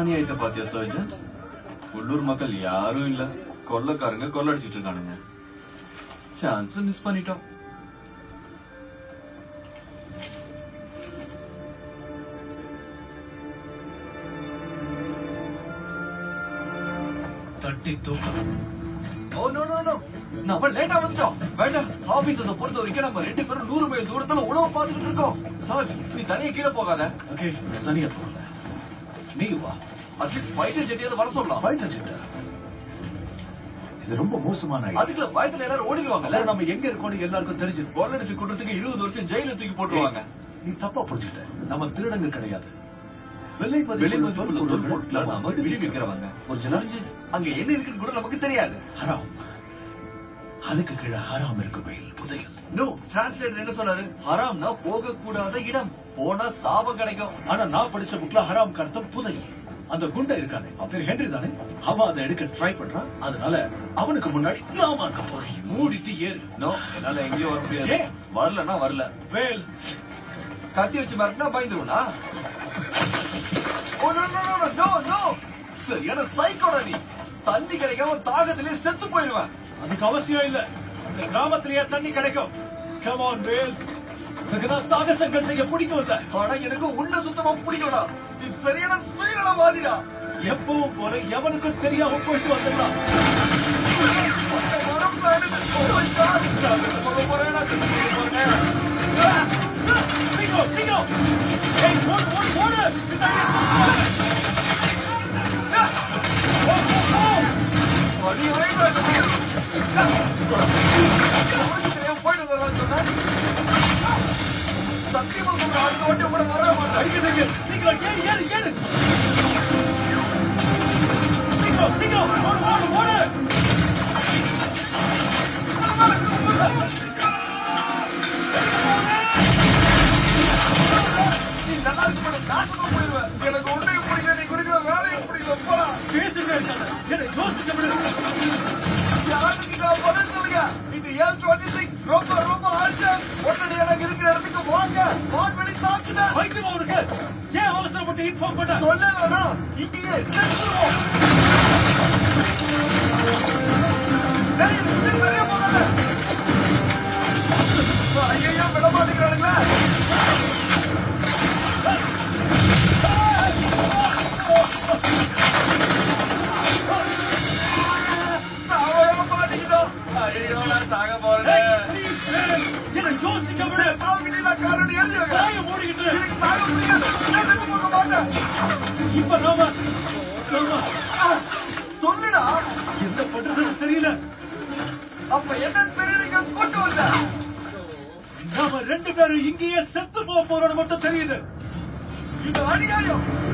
அநியாயத்தை பாத்தியா சர்ஜன்ட் உள்ளூர் மக்கள் யாரும் இல்ல கொள்ளக்காரங்க கொள்ளடிச்சிட்டு இருக்கானுங்க சான்ஸ் மிஸ் பண்ணிட்டோம் தட்டி தூக்கம் ஓ நோ நோ நோ நம்ம லேட்டா வந்துட்டோம் வேண்டாம் ஆபீசர்ஸ பொறுத்த வரைக்கும் நம்ம ரெண்டு பேரும் நூறு மைல் தூரத்துல உணவு பார்த்துட்டு இருக்கோம் சார் நீ தனியா கீழே போகாத ஓகே தனியா போகல நீ வா அட்லீஸ்ட் ஃபைட்டர் ஜெட்டியாவது வர சொல்லலாம் ஃபைட்டர் ஜெட்டா இது ரொம்ப மோசமான idea. அதுக்குள்ள பயத்துல எல்லாரும் ஓடிடுவாங்கல்ல அப்புறம் நம்ம எங்க இருக்கோம்னு எல்லாருக்கும் தெரிஞ்சிருக்கும் கொள்ளடிச்சு கொடுத்துக்கு இருபது வருஷம் ஜெயில தூக்கி போட்டுருவாங்க நீ தப்பா புரிஞ்சுட்ட நம்ம திருடங்க கிடையாது வெள்ளை வெளி பதிவு மதிப்புள்ள தொல் பொருட்களை நாம விடுவிக்கிறவங்க ஒரு ஜலாஞ்சி அங்க என்ன இருக்குன்னு கூட நமக்கு தெரியாது ஹராம் அதுக்கு கீழே ஹராம் இருக்கு பயில் புதையல் நோ டிரான்ஸ்லேட்டர் என்ன சொன்னாரு ஹராம்னா போக கூடாத இடம் போனா சாபம் கிடைக்கும் ஆனா நான் படிச்ச புக்ல ஹராம் அர்த்தம் புதையல் அந்த குண்டை இருக்கானே அவன் பேர் ஹென்றி தானே அவன் அதை எடுக்க ட்ரை பண்றான் அதனால அவனுக்கு முன்னாடி நாம அங்க போறோம் மூடிட்டு ஏறு நோ என்னால எங்கேயும் வர முடியாது ஏன்? வரலன்னா வரல வேல் கத்தி வச்சு மிரட்டினா பயந்துருவனா oh no no no no no சரியான சைக்கோடா நீ தண்ணி கிடைக்காம தாகத்திலே செத்து போயிருவேன் அதுக்கு அவசியம் இல்ல இந்த கிராமத்திலேயே தண்ணி கிடைக்கும் கமான் வேல் இதுக்குதான் சாகசங்கள் செய்ய பிடிக்கும் இல்ல ஆனா எனக்கு உன்னை சுத்தமா பிடிக்கலடா நீ சரியான சுயநலவாதிடா எப்பவும் போல எவனுக்கும் தெரியாம போயிட்டு வந்துடலாம் அந்த வரம்புல எனக்கு oh my God. நான் சொல்ல போறேன் நான் சொல்ல போறேன் சீக்கிரம் சீக்கிரம் ஏய் ஓடு ஓடு ஓடு பின்னாடி வழி வாங்கிட்டு போயிட்டு வரலாம்னு சொன்னேன் சத்தியமா சொல்றேன் அடுத்த வாட்டி கூட வர மாட்டேன் அடிக்கிறதுக்கு சீக்கிரம் ஏறு ஏறு ஏறு சீக்கிரம் சீக்கிரம் ஓடு ஓடு ஓடு நீ நல்லா இருக்க மாட்டேன் நாசமா போயிடுவேன் எனக்கு ஒன்றையும் பிடிக்கல நீ கொடுக்குற வேலையும் பிடிக்கல போடா பேசிட்டே இருக்காத என்ன யோசிக்க விடு யாருக்கு நான் பதில் சொல்லுங்க இது எல் டுவெண்ட்டி சிக்ஸ் ரொம்ப ரொம்ப அவசியம் உடனடி எனக்கு இருக்கிற இடத்துக்கு வாங்க வான்வெளி தாக்குதல் பைத்தியம் அவனுக்கு ஏன் அவசரப்பட்டு இன்ஃபார்ம் பண்ண சொல்லலனா இங்கேயே செத்துருவோம் டேய், இது பெரிய போகாத. ஐயையோ, விட மாட்டேங்கிறானுங்களே. சாவவே மாட்டேங்குதோ. ஐயையோ, நான் சாக போறேன். என்ன யோசிக்க விடு சாவுக்கு நீ தான் காரணம் எழுதி வைக்க. வாய மூடிக்கிட்டு எனக்கு சாக முடியாது. நான் செத்து போக மாட்டேன். இப்ப நாம நாம சொல்லுடா என்ன பண்றதுன்னு தெரியல அப்ப என்ன தெரியுங்க கூட்டு வந்த நாம ரெண்டு பேரும் இங்கேயே செத்து போக போறோம்னு மட்டும் தெரியுது இது அநியாயம்